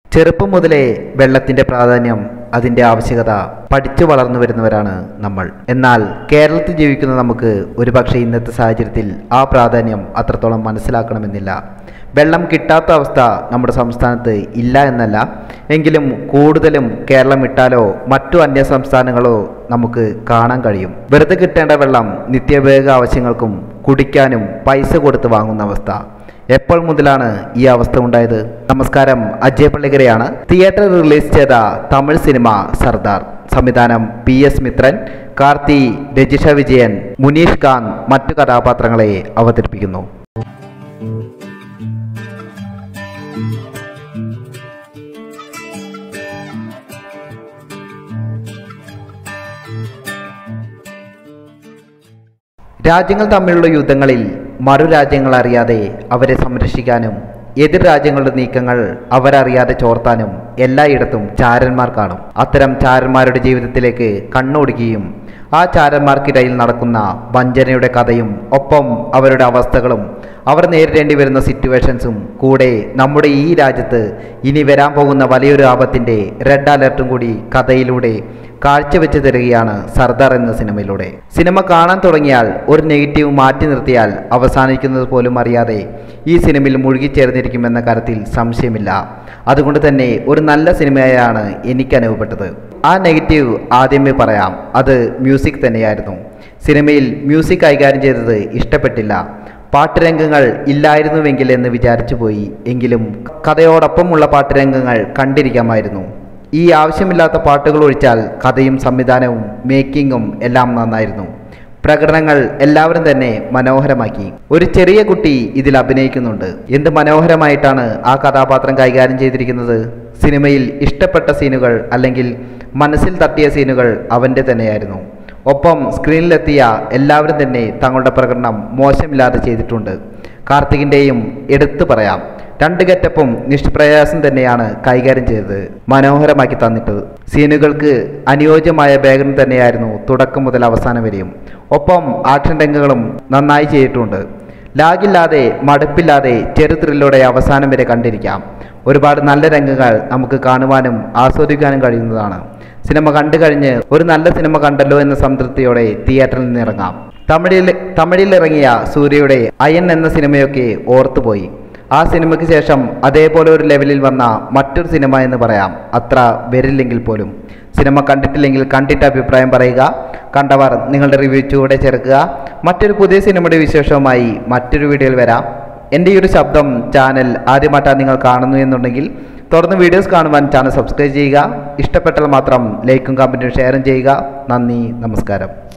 ചെറുപ്പം മുതലേ വെള്ളത്തിന്റെ പ്രാധാന്യം അതിന്റെ ആവശ്യകത പഠിച്ചു വളർന്നു വരുന്നവരാണ് നമ്മൾ എന്നാൽ കേരളത്തിൽ ജീവിക്കുന്ന നമുക്ക് ഒരുപക്ഷെ ഇന്നത്തെ സാഹചര്യത്തിൽ ആ പ്രാധാന്യം അത്രത്തോളം മനസ്സിലാക്കണമെന്നില്ല വെള്ളം കിട്ടാത്ത അവസ്ഥ നമ്മുടെ സംസ്ഥാനത്ത് ഇല്ല എന്നല്ല എങ്കിലും കൂടുതലും കേരളം വിട്ടാലോ മറ്റു അന്യ സംസ്ഥാനങ്ങളോ നമുക്ക് കാണാൻ കഴിയും വെറുതെ കിട്ടേണ്ട വെള്ളം നിത്യോപയോഗ ആവശ്യങ്ങൾക്കും കുടിക്കാനും പൈസ കൊടുത്ത് വാങ്ങുന്ന അവസ്ഥ എപ്പോൾ മുതലാണ് ഈ അവസ്ഥ ഉണ്ടായത് നമസ്കാരം അജയ് പള്ളിക്കരയാണ് തിയേറ്ററിൽ റിലീസ് ചെയ്ത തമിഴ് സിനിമ സർദാർ സംവിധാനം പി എസ് മിത്രൻ കാർത്തി രജിഷ വിജയൻ മുനീഷ് ഖാൻ മറ്റു കഥാപാത്രങ്ങളെ അവതരിപ്പിക്കുന്നു രാജ്യങ്ങൾ തമ്മിലുള്ള യുദ്ധങ്ങളിൽ മറു രാജ്യങ്ങൾ അറിയാതെ അവരെ സംരക്ഷിക്കാനും എതിർ രാജ്യങ്ങളുടെ നീക്കങ്ങൾ അവരറിയാതെ ചോർത്താനും എല്ലായിടത്തും ചാരന്മാർ കാണും അത്തരം ചാരന്മാരുടെ ജീവിതത്തിലേക്ക് കണ്ണോടുകയും ആ ചാരന്മാർക്കിടയിൽ നടക്കുന്ന വഞ്ചനയുടെ കഥയും ഒപ്പം അവരുടെ അവസ്ഥകളും അവർ നേരിടേണ്ടി വരുന്ന സിറ്റുവേഷൻസും കൂടെ നമ്മുടെ ഈ രാജ്യത്ത് ഇനി വരാൻ പോകുന്ന വലിയൊരു ആപത്തിൻ്റെ റെഡ് അലർട്ടും കൂടി കഥയിലൂടെ കാഴ്ചവെച്ച് തരികയാണ് സർദാർ എന്ന സിനിമയിലൂടെ സിനിമ കാണാൻ തുടങ്ങിയാൽ ഒരു നെഗറ്റീവ് മാറ്റി നിർത്തിയാൽ അവസാനിക്കുന്നത് പോലും അറിയാതെ ഈ സിനിമയിൽ മുഴുകിച്ചേർന്നിരിക്കുമെന്ന കാര്യത്തിൽ സംശയമില്ല അതുകൊണ്ട് തന്നെ ഒരു നല്ല സിനിമയായാണ് എനിക്ക് അനുഭവപ്പെട്ടത് ആ നെഗറ്റീവ് ആദ്യമേ പറയാം അത് മ്യൂസിക് തന്നെയായിരുന്നു സിനിമയിൽ മ്യൂസിക് കൈകാര്യം ചെയ്തത് ഇഷ്ടപ്പെട്ടില്ല പാട്ടുരംഗങ്ങൾ ഇല്ലായിരുന്നുവെങ്കിൽ എന്ന് വിചാരിച്ചു പോയി എങ്കിലും കഥയോടൊപ്പമുള്ള പാട്ടുരംഗങ്ങൾ കണ്ടിരിക്കാമായിരുന്നു ഈ ആവശ്യമില്ലാത്ത പാട്ടുകൾ ഒഴിച്ചാൽ കഥയും സംവിധാനവും മേക്കിങ്ങും എല്ലാം നന്നായിരുന്നു പ്രകടനങ്ങൾ എല്ലാവരും തന്നെ മനോഹരമാക്കി ഒരു ചെറിയ കുട്ടി ഇതിൽ അഭിനയിക്കുന്നുണ്ട് എന്ത് മനോഹരമായിട്ടാണ് ആ കഥാപാത്രം കൈകാര്യം ചെയ്തിരിക്കുന്നത് സിനിമയിൽ ഇഷ്ടപ്പെട്ട സീനുകൾ അല്ലെങ്കിൽ മനസ്സിൽ തട്ടിയ സീനുകൾ അവൻ്റെ തന്നെയായിരുന്നു ഒപ്പം സ്ക്രീനിലെത്തിയ എല്ലാവരും തന്നെ തങ്ങളുടെ പ്രകടനം മോശമില്ലാതെ ചെയ്തിട്ടുണ്ട് കാർത്തികിൻ്റെയും എടുത്തു പറയാം രണ്ട് ഗെറ്റപ്പും നിഷ്പ്രയാസം തന്നെയാണ് കൈകാര്യം ചെയ്തത് മനോഹരമാക്കി തന്നിട്ട് സീനുകൾക്ക് അനുയോജ്യമായ ബാക്ഗ്രൗണ്ട് തന്നെയായിരുന്നു തുടക്കം മുതൽ അവസാനം വരെയും ഒപ്പം ആക്ഷൻ രംഗങ്ങളും നന്നായി ചെയ്തിട്ടുണ്ട് ലാഗില്ലാതെ മടുപ്പില്ലാതെ ചെറു ത്രില്ലോടെ അവസാനം വരെ കണ്ടിരിക്കാം ഒരുപാട് നല്ല രംഗങ്ങൾ നമുക്ക് കാണുവാനും ആസ്വദിക്കാനും കഴിയുന്നതാണ് സിനിമ കണ്ടു കഴിഞ്ഞ് ഒരു നല്ല സിനിമ കണ്ടല്ലോ എന്ന സംതൃപ്തിയോടെ തിയേറ്ററിൽ നിന്ന് ഇറങ്ങാം തമിഴിൽ തമിഴിൽ ഇറങ്ങിയ സൂര്യയുടെ അയൻ എന്ന സിനിമയൊക്കെ ഓർത്തുപോയി ആ സിനിമയ്ക്ക് ശേഷം അതേപോലെ ഒരു ലെവലിൽ വന്ന മറ്റൊരു സിനിമ എന്ന് പറയാം അത്ര വരില്ലെങ്കിൽ പോലും സിനിമ കണ്ടിട്ടില്ലെങ്കിൽ കണ്ടിട്ട് അഭിപ്രായം പറയുക കണ്ടവർ നിങ്ങളുടെ റിവ്യൂ ചൂടെ ചേർക്കുക മറ്റൊരു പുതിയ സിനിമയുടെ വിശേഷവുമായി മറ്റൊരു വീഡിയോയിൽ വരാം എൻ്റെ ഈ ഒരു ശബ്ദം ചാനൽ ആദ്യമായിട്ടാണ് നിങ്ങൾ കാണുന്നു എന്നുണ്ടെങ്കിൽ തുടർന്ന് വീഡിയോസ് കാണുവാൻ ചാനൽ സബ്സ്ക്രൈബ് ചെയ്യുക ഇഷ്ടപ്പെട്ടാൽ മാത്രം ലൈക്കും കമൻറ്റും ഷെയറും ചെയ്യുക നന്ദി നമസ്കാരം